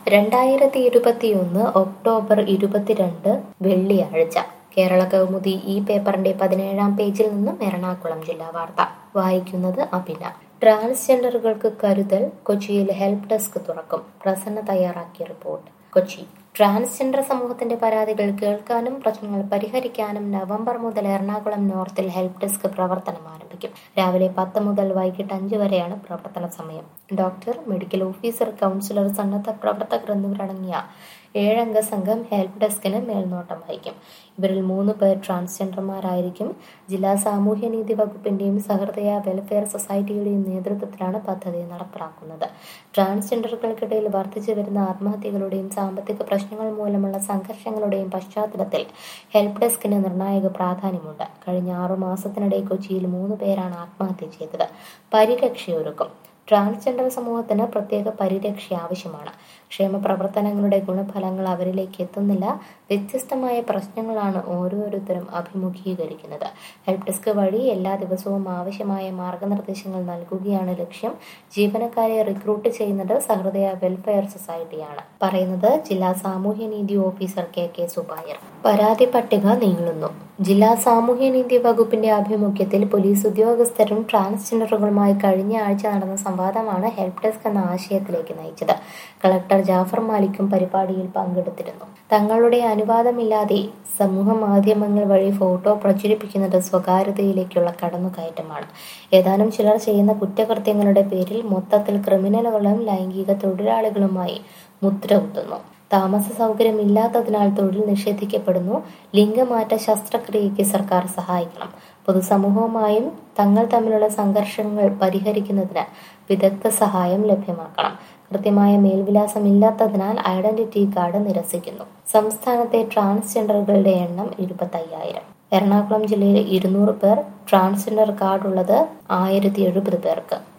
രണ്ടായിരത്തി ഇരുപത്തിയൊന്ന് ഒക്ടോബർ ഇരുപത്തിരണ്ട് വെള്ളിയാഴ്ച കേരള കൗമുദി ഈ പേപ്പറിന്റെ പതിനേഴാം പേജിൽ നിന്നും എറണാകുളം ജില്ലാ വാർത്ത വായിക്കുന്നത് അഭിന ട്രാൻസ്ജെൻഡറുകൾക്ക് കരുതൽ കൊച്ചിയിൽ ഹെൽപ്പ് ഡെസ്ക് തുറക്കും പ്രസന്ന തയ്യാറാക്കിയ റിപ്പോർട്ട് കൊച്ചി ട്രാൻസ്ജെൻഡർ സമൂഹത്തിന്റെ പരാതികൾ കേൾക്കാനും പ്രശ്നങ്ങൾ പരിഹരിക്കാനും നവംബർ മുതൽ എറണാകുളം നോർത്തിൽ ഹെൽപ്പ് ഡെസ്ക് പ്രവർത്തനം ആരംഭിക്കും രാവിലെ പത്ത് മുതൽ വൈകിട്ട് അഞ്ച് വരെയാണ് പ്രവർത്തന സമയം ഡോക്ടർ മെഡിക്കൽ ഓഫീസർ കൗൺസിലർ സന്നദ്ധ പ്രവർത്തകർ എന്നിവരടങ്ങിയ ഏഴംഗ സംഘം ഹെൽപ്പ് ഡെസ്കിന് മേൽനോട്ടം വഹിക്കും ഇവരിൽ മൂന്ന് പേർ ട്രാൻസ്ജെൻഡർമാരായിരിക്കും ജില്ലാ സാമൂഹ്യനീതി വകുപ്പിന്റെയും സഹൃദയ വെൽഫെയർ സൊസൈറ്റിയുടെയും നേതൃത്വത്തിലാണ് പദ്ധതി നടപ്പിലാക്കുന്നത് ട്രാൻസ്ജെൻഡറുകൾക്കിടയിൽ വർദ്ധിച്ചു വരുന്ന ആത്മഹത്യകളുടെയും സാമ്പത്തിക പ്രശ്നങ്ങൾ മൂലമുള്ള സംഘർഷങ്ങളുടെയും പശ്ചാത്തലത്തിൽ ഹെൽപ്പ് ഡെസ്കിന് നിർണായക പ്രാധാന്യമുണ്ട് കഴിഞ്ഞ ആറു മാസത്തിനിടെ കൊച്ചിയിൽ മൂന്ന് പേരാണ് ആത്മഹത്യ ചെയ്തത് പരിരക്ഷയൊരുക്കും ട്രാൻസ്ജെൻഡർ സമൂഹത്തിന് പ്രത്യേക പരിരക്ഷ ആവശ്യമാണ് ക്ഷേമ പ്രവർത്തനങ്ങളുടെ ഗുണഫലങ്ങൾ അവരിലേക്ക് എത്തുന്നില്ല വ്യത്യസ്തമായ പ്രശ്നങ്ങളാണ് ഓരോരുത്തരും അഭിമുഖീകരിക്കുന്നത് ഹെൽപ്പ് ഡെസ്ക് വഴി എല്ലാ ദിവസവും ആവശ്യമായ മാർഗനിർദ്ദേശങ്ങൾ നൽകുകയാണ് ലക്ഷ്യം ജീവനക്കാരെ റിക്രൂട്ട് ചെയ്യുന്നത് സഹൃദയ വെൽഫെയർ സൊസൈറ്റിയാണ് പറയുന്നത് ജില്ലാ സാമൂഹ്യനീതി ഓഫീസർ കെ കെ സുബായർ പരാതി പട്ടിക നീളുന്നു ജില്ലാ സാമൂഹ്യനീതി വകുപ്പിന്റെ ആഭിമുഖ്യത്തിൽ പോലീസ് ഉദ്യോഗസ്ഥരും ട്രാൻസ്ജെൻഡറുകളുമായി കഴിഞ്ഞ ആഴ്ച നടന്ന സംവാദമാണ് ഹെൽപ്പ് ഡെസ്ക് എന്ന ആശയത്തിലേക്ക് നയിച്ചത് കളക്ടർ ജാഫർ മാലിക്കും പരിപാടിയിൽ പങ്കെടുത്തിരുന്നു തങ്ങളുടെ അനുവാദമില്ലാതെ സമൂഹ മാധ്യമങ്ങൾ വഴി ഫോട്ടോ പ്രചരിപ്പിക്കുന്നത് സ്വകാര്യതയിലേക്കുള്ള കടന്നുകയറ്റമാണ് ഏതാനും ചിലർ ചെയ്യുന്ന കുറ്റകൃത്യങ്ങളുടെ പേരിൽ മൊത്തത്തിൽ ക്രിമിനലുകളും ലൈംഗിക തൊഴിലാളികളുമായി മുദ്ര കുത്തുന്നു താമസ സൗകര്യമില്ലാത്തതിനാൽ തൊഴിൽ നിഷേധിക്കപ്പെടുന്നു ലിംഗമാറ്റ ശസ്ത്രക്രിയയ്ക്ക് സർക്കാർ സഹായിക്കണം പൊതുസമൂഹവുമായും തങ്ങൾ തമ്മിലുള്ള സംഘർഷങ്ങൾ പരിഹരിക്കുന്നതിന് വിദഗ്ധ സഹായം ലഭ്യമാക്കണം കൃത്യമായ മേൽവിലാസം ഇല്ലാത്തതിനാൽ ഐഡന്റിറ്റി കാർഡ് നിരസിക്കുന്നു സംസ്ഥാനത്തെ ട്രാൻസ്ജെൻഡറുകളുടെ എണ്ണം ഇരുപത്തയ്യായിരം എറണാകുളം ജില്ലയിൽ ഇരുന്നൂറ് പേർ ട്രാൻസ്ജെൻഡർ കാർഡുള്ളത് ആയിരത്തി എഴുപത് പേർക്ക്